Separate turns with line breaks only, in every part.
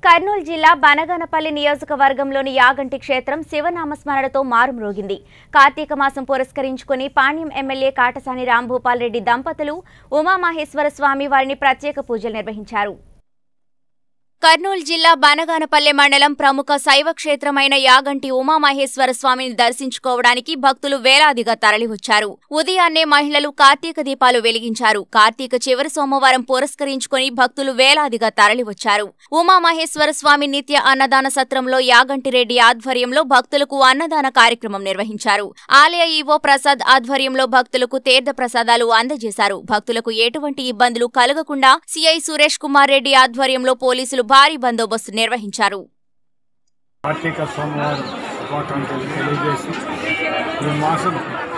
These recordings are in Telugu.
కర్నూలు జిల్లా బనగానపల్లి నియోజకవర్గంలోని యాగంటి క్షేత్రం శివనామస్మరణతో మారుమ్రోగింది కార్తీక మాసం పురస్కరించుకుని పాణ్యం ఎమ్మెల్యే కాటసాని రాంభూపాల్ రెడ్డి దంపతులు ఉమామహేశ్వర స్వామి వారిని ప్రత్యేక పూజలు నిర్వహించారు కర్నూలు జిల్లా బనగానపల్లె మండలం ప్రముఖ శైవ క్షేత్రమైన యాగంటి ఉమామహేశ్వర స్వామిని దర్శించుకోవడానికి భక్తులు వేలాదిగా తరలివచ్చారు ఉదయాన్నే మహిళలు కార్తీక దీపాలు వెలిగించారు కార్తీక చివరి సోమవారం పురస్కరించుకుని భక్తులు వేలాదిగా తరలివచ్చారు ఉమామహేశ్వర స్వామి నిత్య అన్నదాన సత్రంలో యాగంటి రెడ్డి ఆధ్వర్యంలో భక్తులకు అన్నదాన కార్యక్రమం నిర్వహించారు ఆలయ ఈవో ప్రసాద్ ఆధ్వర్యంలో భక్తులకు తీర్థ ప్రసాదాలు అందజేశారు భక్తులకు ఎటువంటి ఇబ్బందులు కలగకుండా సిఐ సురేష్ కుమార్ రెడ్డి ఆధ్వర్యంలో పోలీసులు భారీ బందోబస్తు నిర్వహించారు
కార్తీక సోమవారం శుభాకాంక్షలు తెలియజేసి ఈ మాసం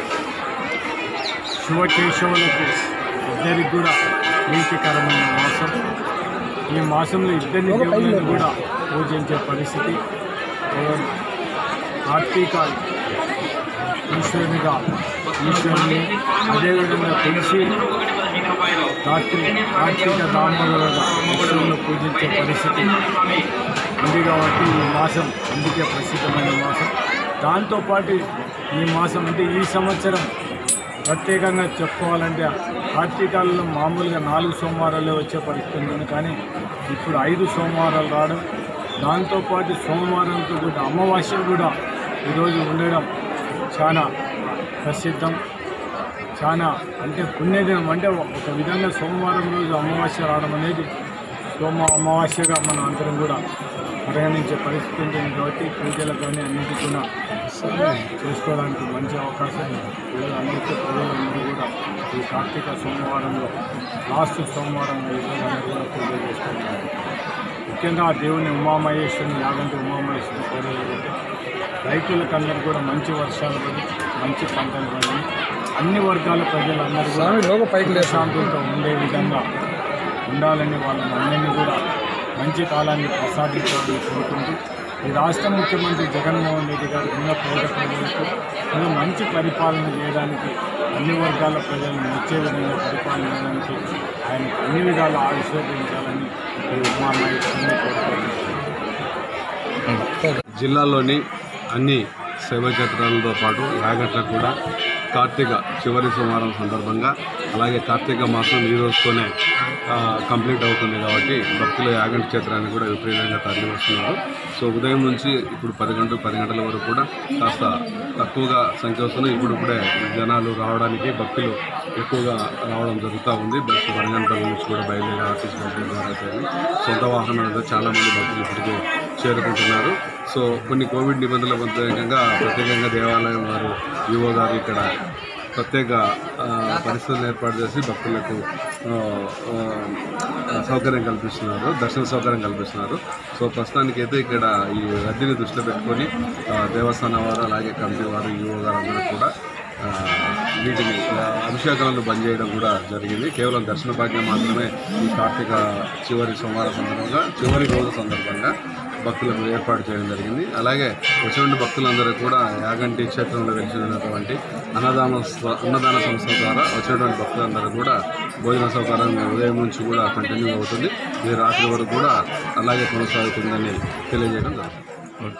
శివకేశవులకు ఇద్దరికి కూడా ప్రీతికరమైన మాసం ఈ మాసంలో ఇద్దరి దేవులను కూడా పూజించే పరిస్థితి కేవలం కార్తీక ఈశ్వరునిగా ఈశ్వరుని అదేవిధంగా తెలిసి కార్తీ కార్తీక దామోదరుగా ఈశ్వరుని పూజించే పరిస్థితి ఉంది కాబట్టి ఈ మాసం అందుకే ప్రసిద్ధమైన మాసం దాంతోపాటు ఈ మాసం అంటే ఈ సంవత్సరం ప్రత్యేకంగా చెప్పుకోవాలంటే కార్తీకాలలో మామూలుగా నాలుగు సోమవారాలే వచ్చే పరిస్థితి ఉంది కానీ ఇప్పుడు ఐదు సోమవారాలు రావడం దాంతోపాటు సోమవారంతో కూడా అమావాస్య కూడా ఈరోజు ఉండడం చాలా ప్రసిద్ధం చాలా అంటే పుణ్యదినం అంటే ఒక విధంగా సోమవారం రోజు అమావాస్య రావడం అనేది సోమ అమావాస్యగా మనం అందరం కూడా పరిగణించే పరిస్థితి ఉంటుంది కాబట్టి పూజలకు కానీ అన్నిటి కూడా చేసుకోవడానికి మంచి అవకాశం ఈరోజు అందరికీ ప్రజలందరూ కూడా ఈ కార్తీక సోమవారంలో లాస్ట్ సోమవారం ఈరోజు అందరూ కూడా పూజలు చేసుకుంటున్నారు ముఖ్యంగా ఆ దేవుని ఉమామహేశ్వరుని యాగంటి ఉమామహేశ్వరుని కోరేది రైతులకు అందరూ కూడా మంచి వర్షాలు పడి మంచి పంటలు పడి అన్ని వర్గాల ప్రజలందరూ కూడా శాంతులతో ఉండే విధంగా ఉండాలని వాళ్ళని అందరినీ కూడా మంచి కాలాన్ని ప్రసాదించాలని కోరుకుంటూ ఈ రాష్ట్ర ముఖ్యమంత్రి జగన్మోహన్ రెడ్డి గారు ఉన్న పేద ప్రజలకు ఇంకా మంచి పరిపాలన చేయడానికి అన్ని వర్గాల ప్రజలను మెచ్చే విధంగా పరిపాలన చేయడానికి ఆయన అన్ని విధాలు ఆశీర్వదించాలని ఈ ఉమామహేశ్వరుని కోరుకుంటున్నాను
జిల్లాలోని అన్ని శైవ క్షేత్రాలతో పాటు యాగట్లకు కూడా కార్తీక చివరి సోమవారం సందర్భంగా అలాగే కార్తీక మాసం ఈ రోజుతోనే ఆ, కంప్లీట్ అవుతుంది కాబట్టి భక్తులు యాగంటి క్షేత్రాన్ని కూడా విపరీతంగా తరలి వస్తున్నారు సో ఉదయం నుంచి ఇప్పుడు పది గంటలు పది గంటల వరకు కూడా కాస్త తక్కువగా సంఖ్య వస్తున్నాయి ఇప్పుడు ఇప్పుడే జనాలు రావడానికి భక్తులు ఎక్కువగా రావడం జరుగుతూ ఉంది బస్సు వరంగల్పల్లి నుంచి కూడా బయలుదేరి ఆర్టీసీ బస్సుల ద్వారా అయితే సొంత వాహనాలతో చాలామంది భక్తులు ఇప్పటికే చేరుకుంటున్నారు సో కొన్ని కోవిడ్ నిబంధనల వ్యతిరేకంగా ప్రత్యేకంగా దేవాలయం వారు యువ గారు ఇక్కడ ప్రత్యేక ఆ, పరిస్థితులను ఏర్పాటు చేసి భక్తులకు ఆ, ఆ, సౌకర్యం కల్పిస్తున్నారు దర్శన సౌకర్యం కల్పిస్తున్నారు సో ప్రస్తుతానికి అయితే ఇక్కడ ఈ రద్దీని దృష్టిలో పెట్టుకొని ఆ, దేవస్థానం వారు అలాగే కమిటీ వారు యువ గారు అందరూ కూడా ఆ, వీటిని ఆ, అభిషేకాలను బంద్ చేయడం కూడా జరిగింది కేవలం దర్శన భాగ్యం మాత్రమే ఈ కార్తీక చివరి సోమవారం సందర్భంగా చివరి రోజు సందర్భంగా భక్తులకు ఏర్పాటు చేయడం జరిగింది అలాగే వచ్చినటువంటి భక్తులందరూ కూడా యాగంటి క్షేత్రంలో వెలిసినటువంటి అన్నదాన స్వ- అన్నదాన సంస్థ ద్వారా వచ్చినటువంటి భక్తులందరూ కూడా భోజన సౌకర్యం ఉదయం నుంచి కూడా కంటిన్యూ అవుతుంది ఇది రాత్రి వరకు కూడా అలాగే కొనసాగుతుందని తెలియజేయడం జరుగుతుంది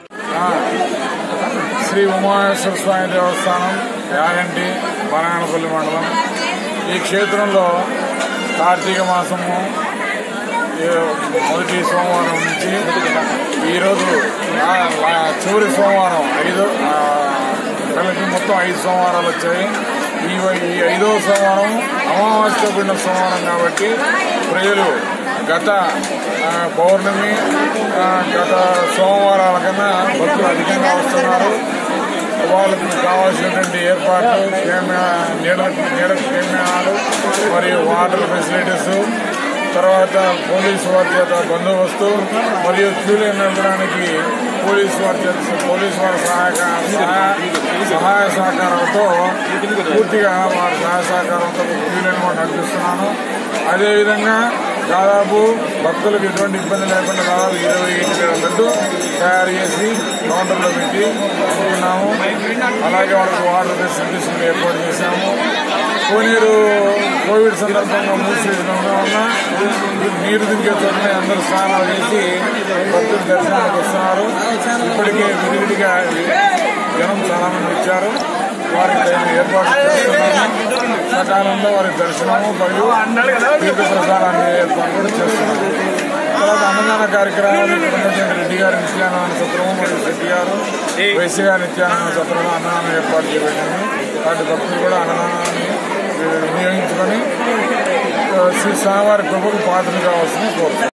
శ్రీ ఉమామేశ్వర స్వామి దేవస్థానం యాగంటి బనానపల్లి మండలం ఈ క్షేత్రంలో కార్తీక మాసము ఈ మొదటి సోమవారం నుంచి ఈరోజు లా- లా- చివరి సోమవారం ఐదో ఆ, కలిపి మొత్తం ఐదు సోమవారాలు వచ్చాయి ఈ ఈ ఐదో సోమవారం అమావాస్య పడిన సోమవారం కాబట్టి ప్రజలు గత ఆ, పౌర్ణమి ఆ, గత సోమవారాల కన్నా భక్తులు అధికంగా వస్తున్నారు వాళ్ళకి కావాల్సినటువంటి ఏర్పాట్లు కెమెరా నీడ నీడ కెమెరాలు మరియు వాటర్ ఫెసిలిటీస్ తర్వాత పోలీసు వారి చేత బందోబస్తు మరియు క్యూ లైన్ నడపడానికి పోలీసు వారి చేత పోలీసు వారి సహాయక సహాయ సహాయ సహకారాలతో పూర్తిగా వారి సహాయ సహకారంతో క్యూ లైన్ కూడా నడిపిస్తున్నాను అదేవిధంగా దాదాపు భక్తులకు ఎటువంటి ఇబ్బంది లేకుండా దాదాపు ఇరవై ఐదు వేల లడ్డు తయారు చేసి కౌంటర్లో పెట్టి అమ్ముతున్నాము అలాగే వాళ్ళకి వాటర్ ఫెసిలిటీస్ కూడా ఏర్పాటు చేశాము కోనేరు కోవిడ్ సందర్భంగా మూసివేయడం వల్ల నీరు దిగే చోటనే అందరూ స్నానాలు చేసి భక్తులు భక్తులు దర్శనానికి వస్తున్నారు ఇప్పటికే విడివిడిగా జనం చాలా మంది వచ్చారు వారికి తగిన ఏర్పాటు చేస్తున్నాము సకాలంలో వారి దర్శనము మరియు తీర్థ ప్రసాదాన్ని ఏర్పాటు కూడా చేస్తున్నారు తర్వాత అన్నదాన కార్యక్రమాలు ఇక్కడ ఉన్నటువంటి రెడ్డి గారి నిత్యానంద సత్రము మరియు శెట్టి గారు వైశ్య గారి నిత్యానంద సత్రంలో అన్నదానం ఏర్పాటు చేయబడింది వాటి భక్తులు కూడా అన్నదానాన్ని వినియోగించుకొని శ్రీ స్వామివారి కృపకు పాత్రలు కావాల్సిన కోరుతున్నాను